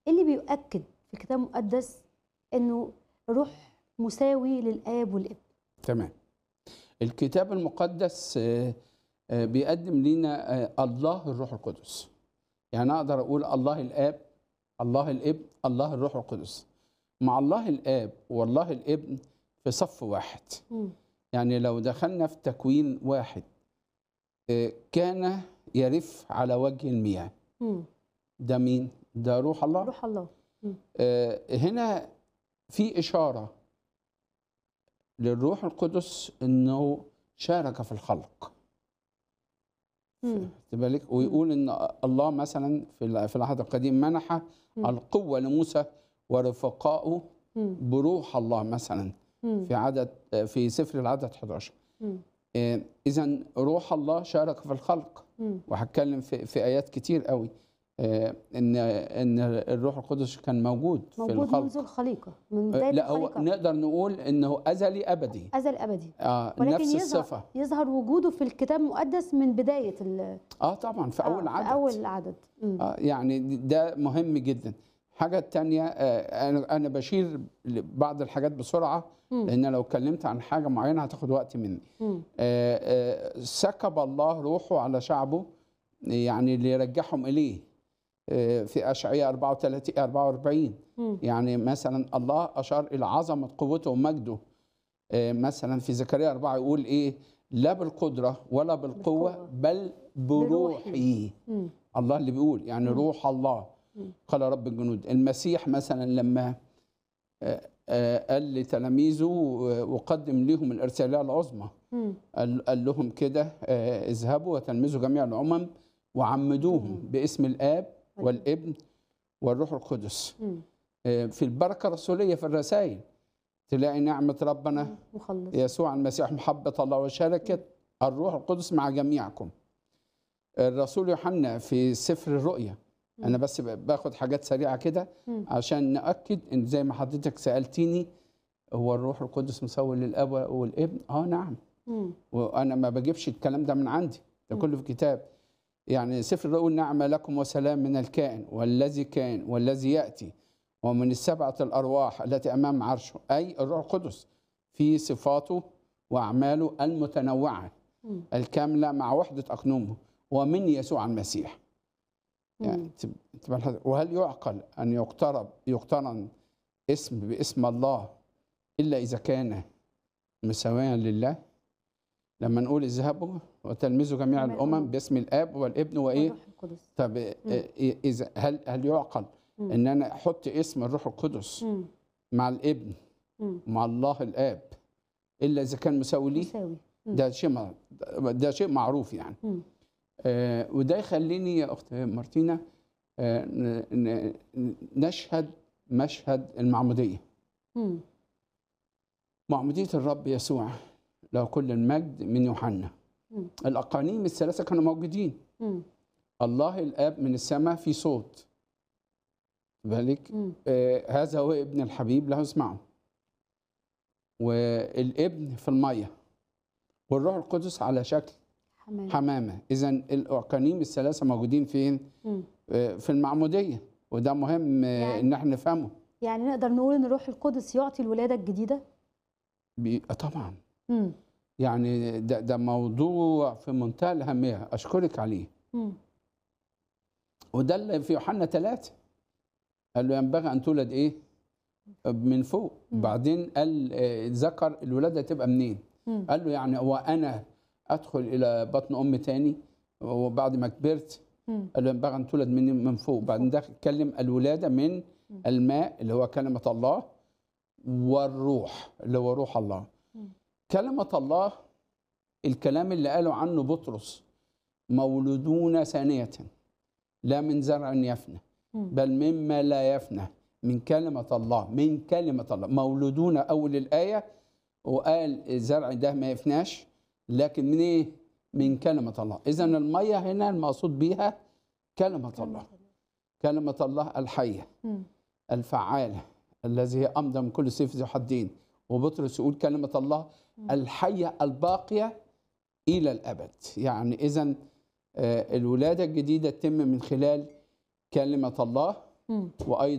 ايه اللي بيؤكد في الكتاب المقدس انه الروح مساوي للاب والابن تمام الكتاب المقدس آه، آه، بيقدم لنا آه، الله الروح القدس يعني اقدر اقول الله الاب الله الابن الله الروح القدس مع الله الاب والله الابن في صف واحد مم. يعني لو دخلنا في تكوين واحد آه، كان يرف على وجه المياه مم. ده مين ده روح الله روح الله آه، هنا في إشارة للروح القدس أنه شارك في الخلق مم. خد بالك ويقول أن الله مثلا في ال- في العهد القديم منح مم. القوة لموسى ورفقائه مم. بروح الله مثلا مم. في عدد آه، في سفر العدد 11 مم. إذا روح الله شارك في الخلق مم. وهتكلم في, في آيات كتير قوي آه، ان ان الروح القدس كان موجود, في موجود الخلق منذ الخليقه من آه، بدايه لا هو الخليقه نقدر نقول انه ازلي ابدي ازل ابدي آه ولكن نفس يظهر الصفه يظهر وجوده في الكتاب المقدس من بدايه ال- اه طبعا في اول آه، عدد في اول عدد مم. آه يعني ده مهم جدا حاجة تانية آه أنا أنا بشير لبعض الحاجات بسرعة مم. لأن لو اتكلمت عن حاجة معينة هتاخد وقت مني مم. آه، آه، سكب الله روحه على شعبه يعني ليرجعهم إليه آه، في أشعياء 34 44 مم. يعني مثلا الله أشار إلى عظمة قوته ومجده آه، مثلا في زكريا 4 يقول إيه لا بالقدرة ولا بالقوة بالقوة. بل بروحي مم. الله اللي بيقول يعني مم. روح الله مم. قال رب الجنود المسيح مثلا لما آه، آه، قال لتلاميذه آه، وقدم لهم الإرسالية العظمى مم. قال, قال لهم كده آه، اذهبوا وتلمذوا جميع الأمم وعمدوهم مم. باسم الآب والابن والروح القدس مم. آه، في البركة الرسولية في الرسائل تلاقي نعمة ربنا مخلص يسوع المسيح محبة الله وشركة الروح القدس مع جميعكم الرسول يوحنا في سفر الرؤيا أنا بس ب- باخد حاجات سريعة كده مم. عشان نأكد إن زي ما حضرتك سألتيني هو الروح القدس مسوي للأب والابن؟ آه نعم مم. وأنا ما بجيبش الكلام ده من عندي ده مم. كله في كتاب يعني سفر الرؤيا نعمة لكم وسلام من الكائن والذي كان والذي يأتي ومن السبعة الأرواح التي أمام عرشه أي الروح القدس في صفاته وأعماله المتنوعة مم. الكاملة مع وحدة أقنومه ومن يسوع المسيح يعني مم. تب- تبقى الحد- وهل يعقل أن يقترب يقترن اسم باسم الله إلا إذا كان مساويا لله لما نقول اذهبوا وتلمذوا جميع جميع الأمم الأمم. باسم الآب والابن وإيه والروح القدس طب إيه- إذا هل هل يعقل مم. إن أنا أحط اسم الروح القدس مم. مع الابن مم. مع الله الآب إلا إذا كان مساوي ليه مساوي مم. ده شيء مع- ده شيء معروف يعني مم. آه، وده يخليني يا اخت مارتينا آه، ن- ن- نشهد مشهد المعموديه مم. معموديه الرب يسوع له كل المجد من يوحنا مم. الاقانيم الثلاثه كانوا موجودين مم. الله الاب من السماء في صوت بالك مم. آه، هذا هو ابن الحبيب له اسمعه والابن في الميه والروح القدس على شكل حمام حمامه اذا الاقانيم الثلاثه موجودين فين مم. في المعموديه وده مهم يعني- ان احنا نفهمه يعني نقدر نقول ان الروح القدس يعطي الولاده الجديده بي- آه طبعا مم. يعني ده, ده موضوع في منتهى الاهميه اشكرك عليه مم. وده اللي في يوحنا ثلاثة قال له ينبغي ان تولد ايه من فوق مم. بعدين قال آه، ذكر الولاده تبقى منين مم. قال له يعني هو انا ادخل الى بطن ام تاني وبعد ما كبرت مم. قال له ينبغي ان تولد من من فوق بعدين ده اتكلم الولاده من مم. الماء اللي هو كلمه الله والروح اللي هو روح الله مم. كلمه الله الكلام اللي قاله عنه بطرس مولودون ثانيه لا من زرع يفنى مم. بل مما لا يفنى من كلمة الله من كلمة الله مولودون أول الآية وقال الزرع ده ما يفناش لكن من إيه؟ من كلمة الله إذا المية هنا المقصود بيها كلمة الله كلمة الله الحية مم. الفعالة الذي هي أمضى من كل سيف ذو حدين وبطرس يقول كلمة الله مم. الحية الباقية إلى الأبد يعني إذا الولادة الجديدة تتم من خلال كلمة الله مم. وأيضا